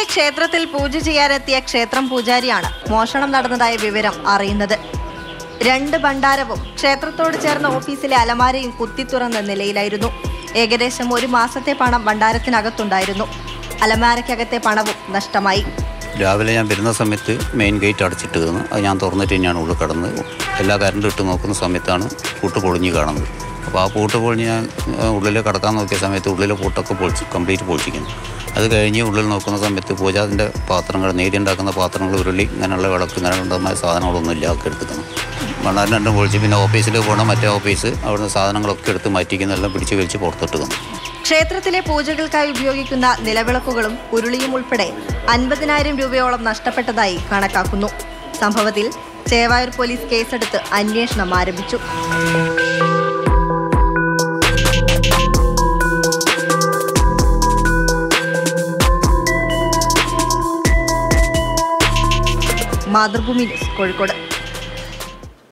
ക്ഷേത്രത്തിൽ പൂജ ചെയ്യാനെത്തിയ ക്ഷേത്രം പൂജാരിയാണ് മോഷണം നടന്നതായ വിവരം അറിയുന്നത് രണ്ട് ഭണ്ഡാരവും ക്ഷേത്രത്തോട് ചേർന്ന ഓഫീസിലെ അലമാരയും കുത്തിത്തുറന്ന നിലയിലായിരുന്നു ഏകദേശം ഒരു മാസത്തെ പണം ഭണ്ഡാരത്തിനകത്തുണ്ടായിരുന്നു അലമാരയ്ക്കകത്തെ പണവും നഷ്ടമായി രാവിലെ ഞാൻ വരുന്ന സമയത്ത് മെയിൻ ഗേറ്റ് അടച്ചിട്ട് തന്നു അത് ഞാൻ തുറന്നിട്ട് തന്നെയാണ് ഉള്ളിൽ കടന്നത് എല്ലാ കറണ്ടും ഇട്ട് നോക്കുന്ന സമയത്താണ് പൂട്ട് പൊളിഞ്ഞ് കാണുന്നത് അപ്പോൾ ആ പൂട്ട് പൊളിഞ്ഞ് ഞാൻ ഉള്ളിൽ കടക്കാൻ നോക്കിയ സമയത്ത് ഉള്ളിലെ പൂട്ടൊക്കെ പൊളിച്ച് കംപ്ലീറ്റ് പൊളിച്ചിരിക്കുന്നു അത് കഴിഞ്ഞ് ഉള്ളിൽ നോക്കുന്ന സമയത്ത് പൂജാതിൻ്റെ പാത്രങ്ങൾ നേരി ഉണ്ടാക്കുന്ന പാത്രങ്ങൾ ഉരുളി ഇങ്ങനെയുള്ള വിളക്ക് ഇങ്ങനെ ഉണ്ടാകുന്ന സാധനങ്ങളൊന്നും ഇല്ല ഒക്കെ എടുത്തിരിക്കുന്നു മണ്ണാരം രണ്ടും പൊളിച്ച് പിന്നെ ഓഫീസിൽ പോകണം മറ്റേ ഓഫീസ് അവിടുന്ന് സാധനങ്ങളൊക്കെ എടുത്ത് മാറ്റിക്കുന്നതെല്ലാം പിടിച്ച് വലിച്ച് പുറത്തിട്ട് തന്നു ക്ഷേത്രത്തിലെ പൂജകൾക്കായി ഉപയോഗിക്കുന്ന നിലവിളക്കുകളും ഉരുളിയും ഉൾപ്പെടെ അൻപതിനായിരം രൂപയോളം നഷ്ടപ്പെട്ടതായി കണക്കാക്കുന്നു സംഭവത്തിൽ ചേവായൂർ പോലീസ് കേസെടുത്ത് അന്വേഷണം ആരംഭിച്ചു മാതൃഭൂമി ന്യൂസ് കോഴിക്കോട്